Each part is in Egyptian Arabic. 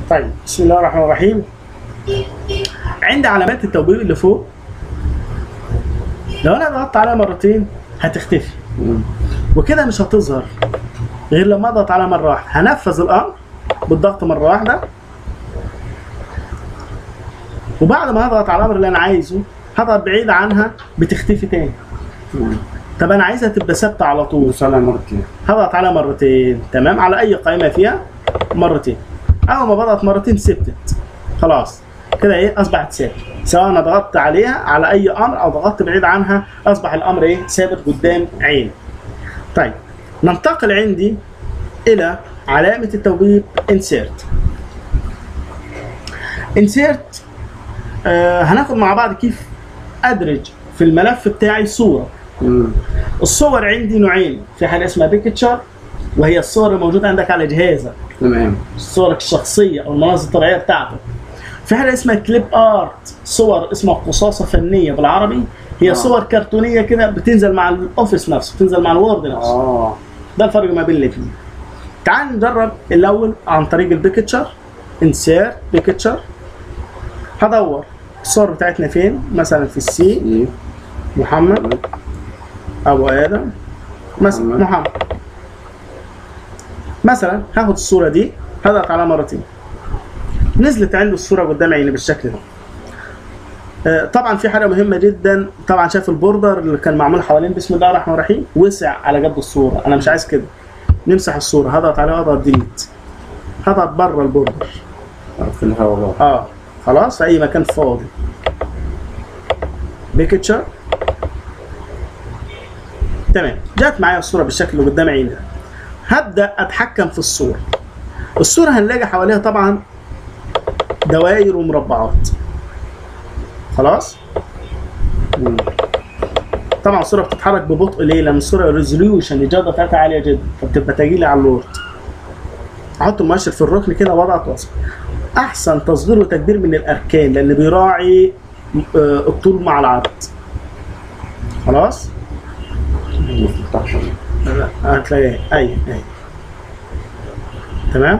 طيب بسم الله الرحمن الرحيم عند علامات التوبيب اللي فوق لو انا ضغطت عليها مرتين هتختفي مم. وكده مش هتظهر غير لما اضغط عليها مره واحده هنفذ الامر بالضغط مره واحده وبعد ما هضغط على الامر اللي انا عايزه هضغط بعيد عنها بتختفي تاني مم. طب انا عايزها تبقى ثابته على طول وصلها مرتين هضغط عليها مرتين تمام على اي قائمه فيها مرتين اول ما بضغط مرتين ثبتت خلاص كده ايه اصبحت ثابت سواء انا ضغطت عليها على اي امر او ضغطت بعيد عنها اصبح الامر ايه ثابت قدام عيني طيب ننتقل عندي الى علامه التوبيب insert insert آه هناخد مع بعض كيف ادرج في الملف بتاعي صوره مم. الصور عندي نوعين في حاجه اسمها بيكتشر وهي الصور الموجوده عندك على جهازك تمام صورك الشخصيه او المناظر الطبيعيه بتاعتك في حاجه اسمها كليب ارت صور اسمها قصاصه فنيه بالعربي هي آه. صور كرتونيه كده بتنزل مع الاوفيس نفسه بتنزل مع الوورد نفسه اه ده الفرق ما بين الاثنين تعال نجرب الاول عن طريق البيكتشر انسيرت بيكتشر هدور الصور بتاعتنا فين مثلا في السي ايه محمد ابو ادم مثلا محمد. محمد مثلا هاخد الصوره دي هضغط عليها مرتين نزلت عنده الصوره قدام عيني بالشكل ده آه، طبعا في حاجه مهمه جدا طبعا شايف البوردر اللي كان معمول حوالين بسم الله الرحمن الرحيم وسع على قد الصوره انا مش عايز كده نمسح الصوره هضغط عليها واضغط ديليت هضغط بره البوردر في الهواء بقى. اه خلاص في اي مكان فاضي بيكتشر تمام جات معايا الصوره بالشكل اللي قدام عيني ده هبدا اتحكم في الصوره الصوره هنلاقي حواليها طبعا دوائر ومربعات خلاص مم. طبعا الصوره بتتحرك ببطء ليه لان الصوره ريزوليوشن الجوده بتاعتها عاليه جدا فبتبقى تجيلي على الوورد احط المؤشر في الركن كده واضغط وصل احسن تصغير وتكبير من الاركان لان بيراعي آه، الطول مع العرض خلاص ما تفتحش. لا، هتلاقي اي اي تمام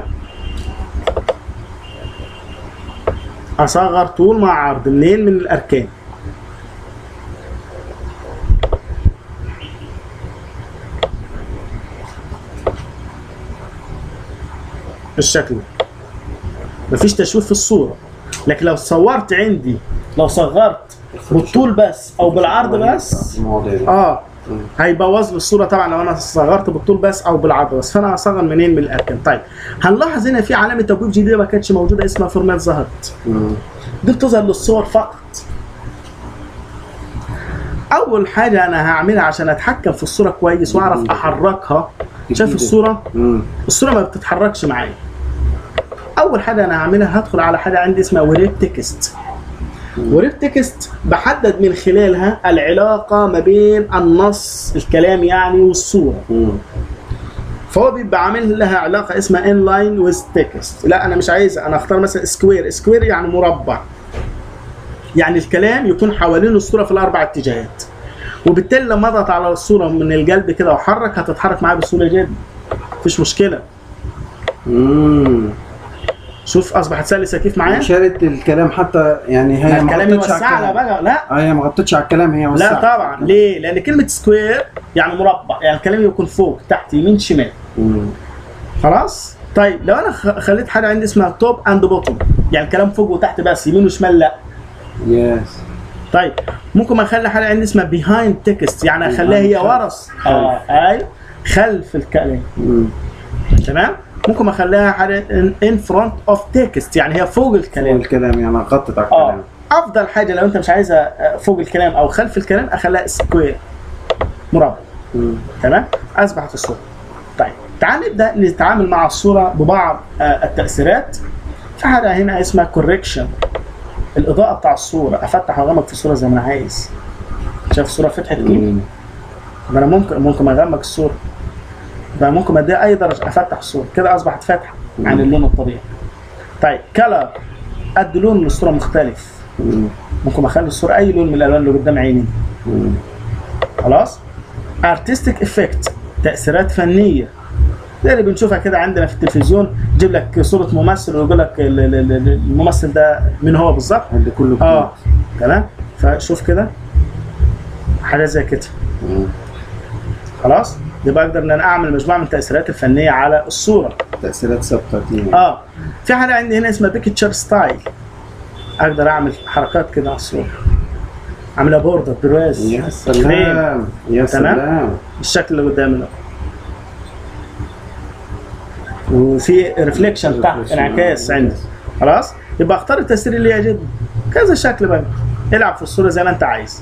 اصغر طول مع عرض منين من الاركان بالشكل ده مفيش تشويش في الصورة لكن لو صورت عندي لو صغرت بالطول بس او بالعرض بس المواضيع دي. اه مم. هيبوظ لي الصوره طبعا لو انا صغرت بالطول بس او بالعرض بس فانا هصغر منين من الاركان طيب هنلاحظ هنا في علامه توجيه جديده ما كانتش موجوده اسمها فورمات ظهرت مم. دي بتظهر للصور فقط اول حاجه انا هعملها عشان اتحكم في الصوره كويس واعرف احركها شايف جديدة. الصوره مم. الصوره ما بتتحركش معايا اول حاجه انا هعملها هدخل على حاجه عندي اسمها وريب تكست وريب تكست بحدد من خلالها العلاقه ما بين النص الكلام يعني والصوره مم. فهو بيبقى عامل لها علاقه اسمها ان لاين ويز تكست لا انا مش عايز انا اختار مثلا سكوير سكوير يعني مربع يعني الكلام يكون حوالين الصوره في الاربع اتجاهات وبالتالي لما اضغط على الصوره من القلب كده واحرك هتتحرك معايا بسهوله جدا مفيش مشكله مم. شوف اصبحت سلسه كيف معايا شالت الكلام حتى يعني هي ما الكلام غطتش على يوسع لها الكلام بقى لا اه هي ما غطتش على الكلام هي لا وسعت طبعا ليه لان كلمه سكوير يعني مربع يعني الكلام يكون فوق تحت يمين شمال مم. خلاص طيب لو انا خ- خليت حاجه عندي اسمها توب اند بوتوم يعني الكلام فوق وتحت بس يمين وشمال لا يس طيب ممكن اخلي حاجه عندي اسمها بيهايند تكست يعني اخليها هي خلف. ورا اه اي خلف الكلام مم. تمام ممكن اخليها حاجه ان فرونت اوف تكست يعني هي فوق فوق الكلام الكلام يعني غطت على اه الكلام افضل حاجه لو انت مش عايزها فوق الكلام او خلف الكلام اخليها سكوير مربع مم. تمام اصبحت الصوره طيب تعال نبدا نتعامل مع الصوره ببعض آه، التاثيرات في حاجه هنا اسمها كوريكشن الاضاءه بتاع الصوره افتح واغمق في الصوره زي ما انا عايز شايف الصوره فتحت كده مم. ده انا ممكن ممكن اغمق الصوره ده ممكن اديها اي درجه افتح الصوره كده اصبحت فاتحه عن اللون الطبيعي طيب كلر ادي لون للصوره مختلف مم. ممكن اخلي الصوره اي لون من الالوان اللي قدام عيني مم. خلاص ارتستيك افكت تاثيرات فنيه زي اللي بنشوفها كده عندنا في التلفزيون يجيب لك صوره ممثل ويقول لك ال- ال- ال- الممثل ده مين هو بالظبط اللي كله اه تمام فشوف كده حاجه زي كده مم. خلاص يبقى اقدر ان انا اعمل مجموعه من التاثيرات الفنيه على الصوره تاثيرات ثابته دي اه في حاجه عندي هنا اسمها بيكتشر ستايل اقدر اعمل حركات كده على الصوره عامله بوردر برواز يا فريم سلام يا تمام. سلام الشكل اللي قدامنا ده. وفي ريفليكشن تحت انعكاس عندي خلاص يبقى اختار التاثير اللي يعجبني كذا شكل بقى العب في الصوره زي ما انت عايز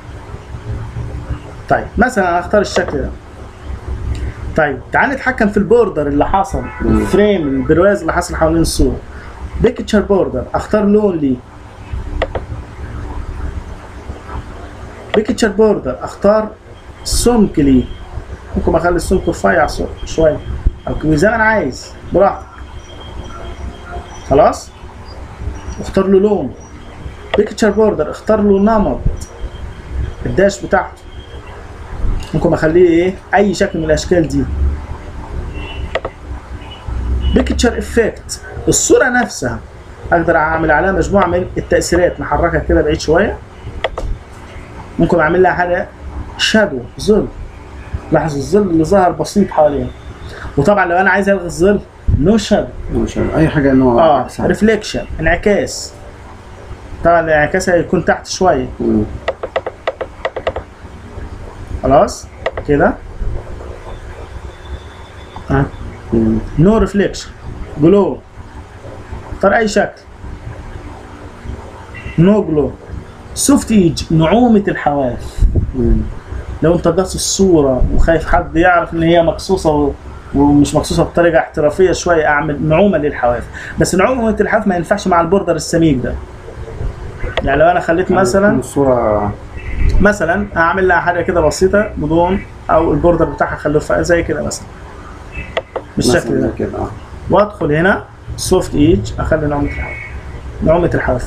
طيب مثلا انا اختار الشكل ده طيب تعال نتحكم في البوردر اللي حصل مم. الفريم البرواز اللي حصل حوالين الصوره بيكتشر بوردر اختار لون ليه بيكتشر بوردر اختار سمك ليه ممكن اخلي السمك رفيع شو- شويه او كبير زي ما انا عايز براحتك خلاص اختار له لون بيكتشر بوردر اختار له نمط الداش بتاعته ممكن اخليه ايه اي شكل من الاشكال دي بيكتشر افكت الصوره نفسها اقدر اعمل عليها مجموعه من التاثيرات نحركها كده بعيد شويه ممكن اعمل لها حاجه شادو ظل لاحظ الظل اللي ظهر بسيط حواليها وطبعا لو انا عايز الغي الظل نو شادو ما شاء الله اي حاجه انه اه عكس عكس. ريفليكشن انعكاس طبعا الانعكاس هيكون تحت شويه مم. خلاص كده ها مم. نو ريفليكشن جلو اختار اي شكل نو جلو سوفت ايج نعومة الحواف مم. لو انت قص الصورة وخايف حد يعرف ان هي مقصوصة و... ومش مقصوصة بطريقة احترافية شوية اعمل نعومة للحواف بس نعومة الحواف ما ينفعش مع البوردر السميك ده يعني لو انا خليت مثلا الصوره مثلا هعمل لها حاجه كده بسيطه بدون او البوردر بتاعها اخليه رفيع زي كده مثلا بالشكل مثلا ده كده اه وادخل هنا سوفت ايج اخلي نعومه الحواف نعومه الحواف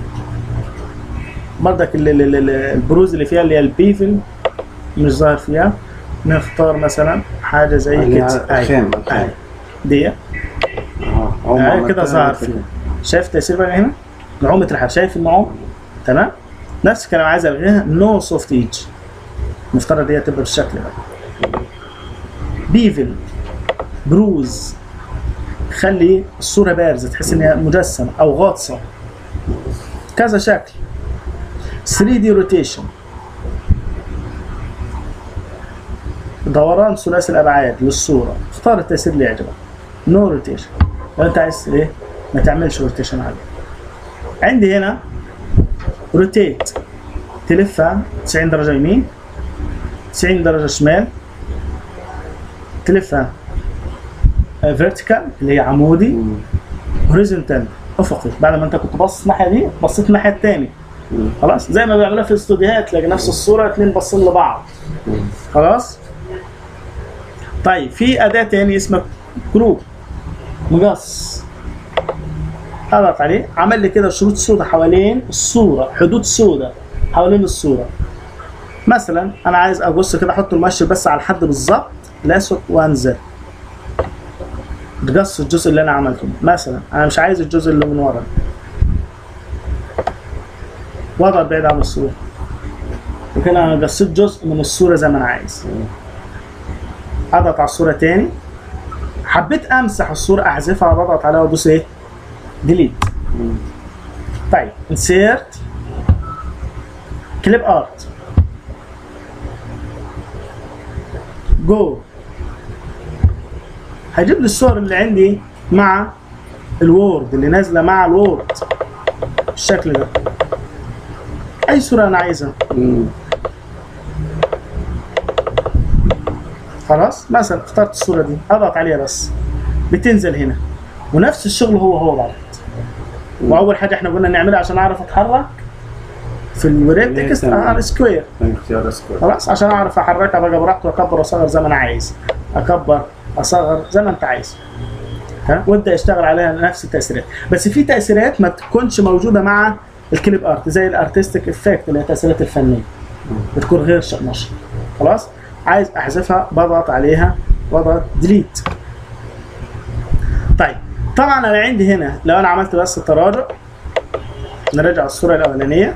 برضك ال- ال- ال- ال- البروز اللي فيها اللي هي البيفل مش ظاهر فيها نختار مثلا حاجه زي اللي كده هي أهي. الخام، أهي. الخام. دي اه أول ما أهي عملتها كده ظهر كده. فيها شايف تاثير بقى هنا نعومه الحواف شايف النعوم تمام نفس الكلام عايز الغيها نو سوفت ايج نفترض هي تبقى بالشكل ده بيفل بروز خلي الصورة بارزة تحس ان هي مجسمة او غاطسة كذا شكل 3 دي روتيشن دوران ثلاثي الابعاد للصورة اختار التأثير اللي يعجبك نو روتيشن لو انت عايز ايه ما تعملش روتيشن عليه عندي هنا روتيت تلفها 90 درجة يمين 90 درجة شمال تلفها فيرتيكال اللي هي عمودي مم. هوريزونتال افقي بعد ما انت كنت باصص الناحيه دي بصيت الناحيه الثانيه مم. خلاص زي ما بيعملوها في الاستوديوهات تلاقي نفس الصوره اتنين باصين لبعض مم. خلاص طيب في اداه تاني اسمها جروب مقص اضغط عليه عمل لي كده شروط سوداء حوالين الصوره حدود سوداء حوالين الصوره مثلا انا عايز ابص كده احط المؤشر بس على الحد بالظبط الاسود وانزل تقص الجزء اللي انا عملته مثلا انا مش عايز الجزء اللي من ورا واضغط بعيد عن الصوره وكده انا قصيت جزء من الصوره زي ما انا عايز اضغط على الصوره تاني حبيت امسح الصوره احذفها بضغط عليها وادوس ايه ديليت مم. طيب انسيرت كليب ارت جو هجيب لي الصور اللي عندي مع الوورد اللي نازله مع الوورد بالشكل ده اي صوره انا عايزها مم. خلاص مثلا اخترت الصوره دي اضغط عليها بس بتنزل هنا ونفس الشغل هو هو بعد واول حاجه احنا قلنا نعملها عشان اعرف اتحرك في الوريب تكست تمام. على سكوير اختيار سكوير خلاص عشان اعرف احركها بقى براحتي واكبر واصغر زي ما انا عايز اكبر اصغر زي ما انت عايز ها وابدا اشتغل عليها نفس التاثيرات بس في تاثيرات ما بتكونش موجوده مع الكليب ارت زي الارتستيك افكت اللي هي التاثيرات الفنيه بتكون غير ش- نشر خلاص عايز احذفها بضغط عليها واضغط ديليت طيب طبعا انا عندي هنا لو انا عملت بس تراجع نرجع الصوره الاولانيه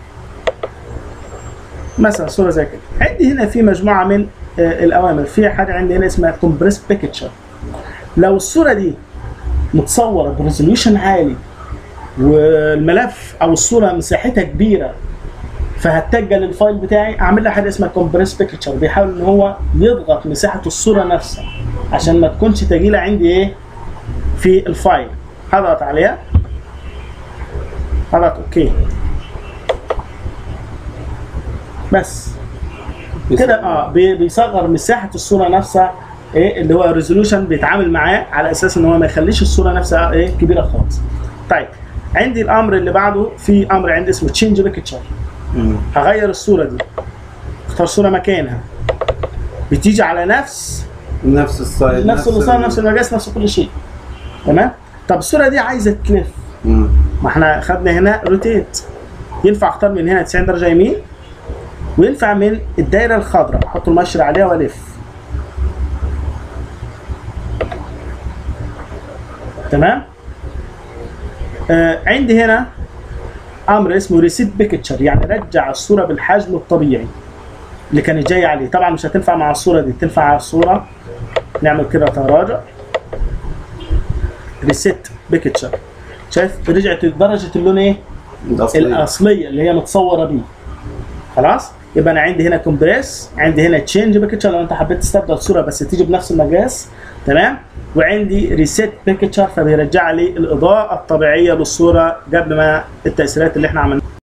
مثلا صوره زي كده عندي هنا في مجموعه من آه، الاوامر في حاجه عندي هنا اسمها كومبريس بيكتشر لو الصوره دي متصوره بريزوليوشن عالي والملف او الصوره مساحتها كبيره فهتسجل الفايل بتاعي اعمل لها حاجه اسمها كومبريس بيكتشر بيحاول ان هو يضغط مساحه الصوره نفسها عشان ما تكونش تجيله عندي ايه في الفايل هضغط عليها هضغط اوكي بس كده اه بي- بيصغر مساحه الصوره نفسها ايه اللي هو ريزولوشن بيتعامل معاه على اساس ان هو ما يخليش الصوره نفسها ايه كبيره خالص طيب عندي الامر اللي بعده في امر عندي اسمه تشينج بيكتشر مم. هغير الصوره دي اختار صوره مكانها بتيجي على نفس نفس السايز نفس الوصال ال- نفس المقاس نفس كل شيء تمام طب الصوره دي عايزه تلف مم. ما احنا خدنا هنا روتيت ينفع اختار من هنا 90 درجه يمين وينفع من الدايره الخضراء احط المؤشر عليها والف تمام آه عندي هنا امر اسمه ريسيت بيكتشر يعني رجع الصوره بالحجم الطبيعي اللي كانت جايه عليه طبعا مش هتنفع مع الصوره دي تنفع على الصوره نعمل كده تراجع ريسيت بيكتشر شايف رجعت لدرجه اللون ايه الأصلية. الاصليه اللي هي متصوره بيه خلاص يبقى انا عندي هنا كومبريس عندي هنا تشينج بيكتشر لو انت حبيت تستبدل صوره بس تيجي بنفس المقاس تمام وعندي ريسيت بيكتشر فبيرجع لي الاضاءه الطبيعيه للصوره قبل ما التاثيرات اللي احنا عملناها